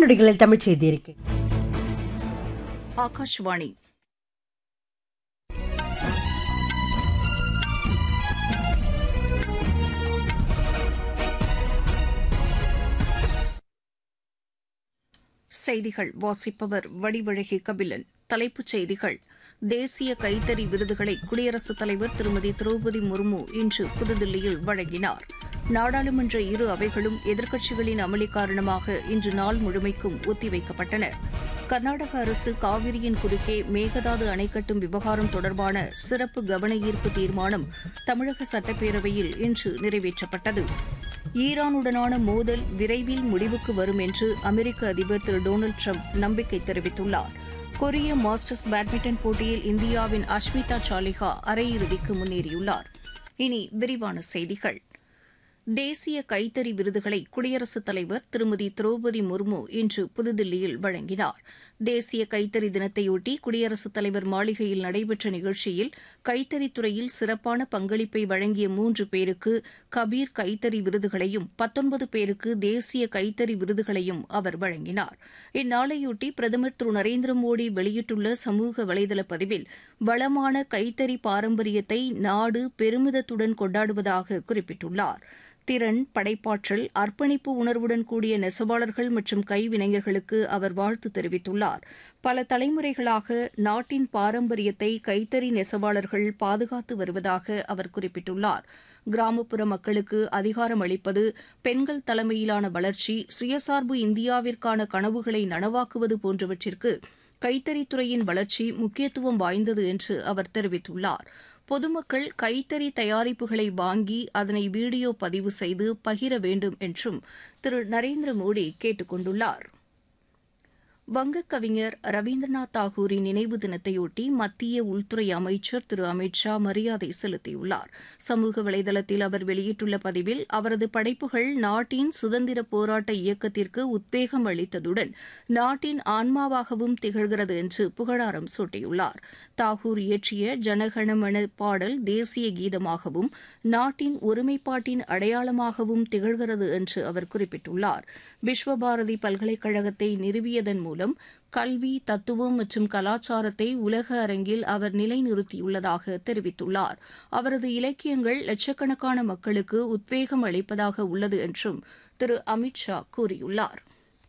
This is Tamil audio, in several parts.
நொடிகளில் தமிழ் செய்தி இருக்கு ஆகாஷ்வாணி செய்திகள் வாசிப்பவர் வடிவழகி கபிலன் தலைப்புச் செய்திகள் தேசிய கைத்தறி விருதுகளை குடியரசுத் தலைவர் திருமதி திரௌபதி முர்மு இன்று புதுதில்லியில் வழங்கினார் நாடாளுமன்ற இரு அவைகளும் எதிர்க்கட்சிகளின் அமளி காரணமாக இன்று நாள் முழுமைக்கும் ஒத்திவைக்கப்பட்டன கர்நாடக அரசு காவிரியின் குறுக்கே மேகதாது அணை கட்டும் விவகாரம் தொடர்பான சிறப்பு கவன ஈர்ப்பு தீர்மானம் தமிழக சட்டப்பேரவையில் இன்று நிறைவேற்றப்பட்டது ஈரானுடனான மோதல் விரைவில் முடிவுக்கு வரும் என்று அமெரிக்க அதிபர் திரு டொனால்டு ட்ரம்ப் நம்பிக்கை தெரிவித்துள்ளார் கொரிய மாஸ்டர்ஸ் பேட்மிண்டன் போட்டியில் இந்தியாவின் அஷ்மிதா சாலிஹா அரையிறுதிக்கு முன்னேறியுள்ளார் இனி விரிவான செய்திகள் தேசிய கைத்தறி விருதுகளை குடியரசுத் தலைவர் திருமதி திரௌபதி முர்மு இன்று புதுதில்லியில் வழங்கினார் தேசிய கைத்தறி தினத்தையொட்டி குடியரசுத் தலைவர் மாளிகையில் நடைபெற்ற நிகழ்ச்சியில் கைத்தறித்துறையில் சிறப்பான பங்களிப்பை வழங்கிய மூன்று பேருக்கு கபீர் கைத்தறி விருதுகளையும் பத்தொன்பது பேருக்கு தேசிய கைத்தறி விருதுகளையும் அவர் வழங்கினார் இந்நாளையொட்டி பிரதமர் திரு நரேந்திர மோடி வெளியிட்டுள்ள சமூக வலைதள பதிவில் வளமான கைத்தறி பாரம்பரியத்தை நாடு பெருமிதத்துடன் கொண்டாடுவதாக குறிப்பிட்டுள்ளார் திறன் படைப்பாற்றல் அர்ப்பணிப்பு உணர்வுடன் கூடிய நெசவாளர்கள் மற்றும் கைவினைஞர்களுக்கு அவர் வாழ்த்து தெரிவித்துள்ளார் பல தலைமுறைகளாக நாட்டின் பாரம்பரியத்தை கைத்தறி நெசவாளர்கள் பாதுகாத்து வருவதாக அவர் குறிப்பிட்டுள்ளார் கிராமப்புற மக்களுக்கு அதிகாரம் அளிப்பது பெண்கள் தலைமையிலான வளர்ச்சி சுயசார்பு இந்தியாவிற்கான கனவுகளை நனவாக்குவது போன்றவற்றிற்கு கைத்தறித்துறையின் வளர்ச்சி முக்கியத்துவம் வாய்ந்தது என்று அவர் தெரிவித்துள்ளார் பொதுமக்கள் கைத்தறி தயாரிப்புகளை வாங்கி அதனை வீடியோ பதிவு செய்து பகிர வேண்டும் என்றும் திரு நரேந்திர மோடி கேட்டுக் கொண்டுள்ளார் வங்கக் கவிஞர் ரவீந்திரநாத் தாகூரின் நினைவு தினத்தையொட்டி மத்திய உள்துறை அமைச்சர் திரு அமித் ஷா மரியாதை செலுத்தியுள்ளார் சமூக வலைதளத்தில் அவர் வெளியிட்டுள்ள பதிவில் அவரது படைப்புகள் நாட்டின் சுதந்திர போராட்ட இயக்கத்திற்கு உத்வேகம் அளித்ததுடன் நாட்டின் ஆன்மாவாகவும் திகழ்கிறது என்று புகழாரம் சூட்டியுள்ளார் தாகூர் இயற்றிய ஜனகணமன பாடல் தேசிய கீதமாகவும் நாட்டின் ஒருமைப்பாட்டின் அடையாளமாகவும் திகழ்கிறது என்று அவர் குறிப்பிட்டுள்ளார் விஸ்வபாரதி பல்கலைக்கழகத்தை நிறுவியதன் மூலம் மூலம் கல்வி தத்துவம் மற்றும் கலாச்சாரத்தை உலக அரங்கில் அவர் நிலைநிறுத்தியுள்ளதாக தெரிவித்துள்ளார் அவரது இலக்கியங்கள் லட்சக்கணக்கான மக்களுக்கு உத்வேகம் அளிப்பதாக உள்ளது என்றும் திரு அமித் ஷா கூறியுள்ளார்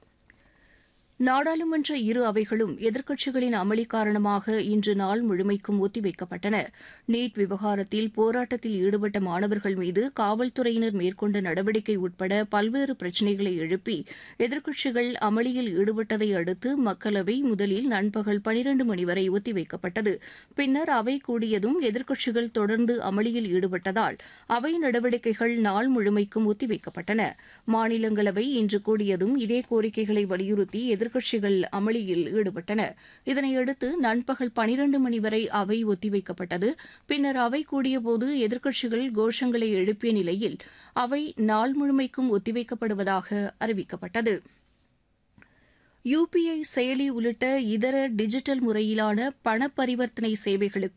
நாடாளுமன்ற இரு அவைகளும் எதிர்க்கட்சிகளின் அமளி காரணமாக இன்று நாள் முழுமைக்கும் ஒத்திவைக்கப்பட்டன நீட் விவகாரத்தில் போராட்டத்தில் ஈடுபட்ட மாணவர்கள் மீது காவல்துறையினர் மேற்கொண்ட நடவடிக்கை உட்பட பல்வேறு பிரச்சினைகளை எழுப்பி எதிர்க்கட்சிகள் அமளியில் ஈடுபட்டதை அடுத்து மக்களவை முதலில் நண்பகல் பனிரண்டு மணி வரை ஒத்திவைக்கப்பட்டது பின்னர் அவை கூடியதும் எதிர்க்கட்சிகள் தொடர்ந்து அமளியில் ஈடுபட்டதால் அவை நடவடிக்கைகள் நாள் முழுமைக்கும் ஒத்திவைக்கப்பட்டன மாநிலங்களவை இன்று கூடியதும் இதே கோரிக்கைகளை வலியுறுத்தி எதிர்க்கட்சிகள் அமளியில் ஈடுபட்டன இதனையடுத்து நண்பகல் பனிரண்டு மணி வரை அவை ஒத்திவைக்கப்பட்டது பின்னர் அவை கூடியபோது எதிர்க்கட்சிகள் கோஷங்களை எழுப்பிய நிலையில் அவை நாள் முழுமைக்கும் ஒத்திவைக்கப்படுவதாக அறிவிக்கப்பட்டது யுபிஐ செயலி உள்ளிட்ட இதர டிஜிட்டல் முறையிலான பண பரிவர்த்தனை சேவைகளுக்கு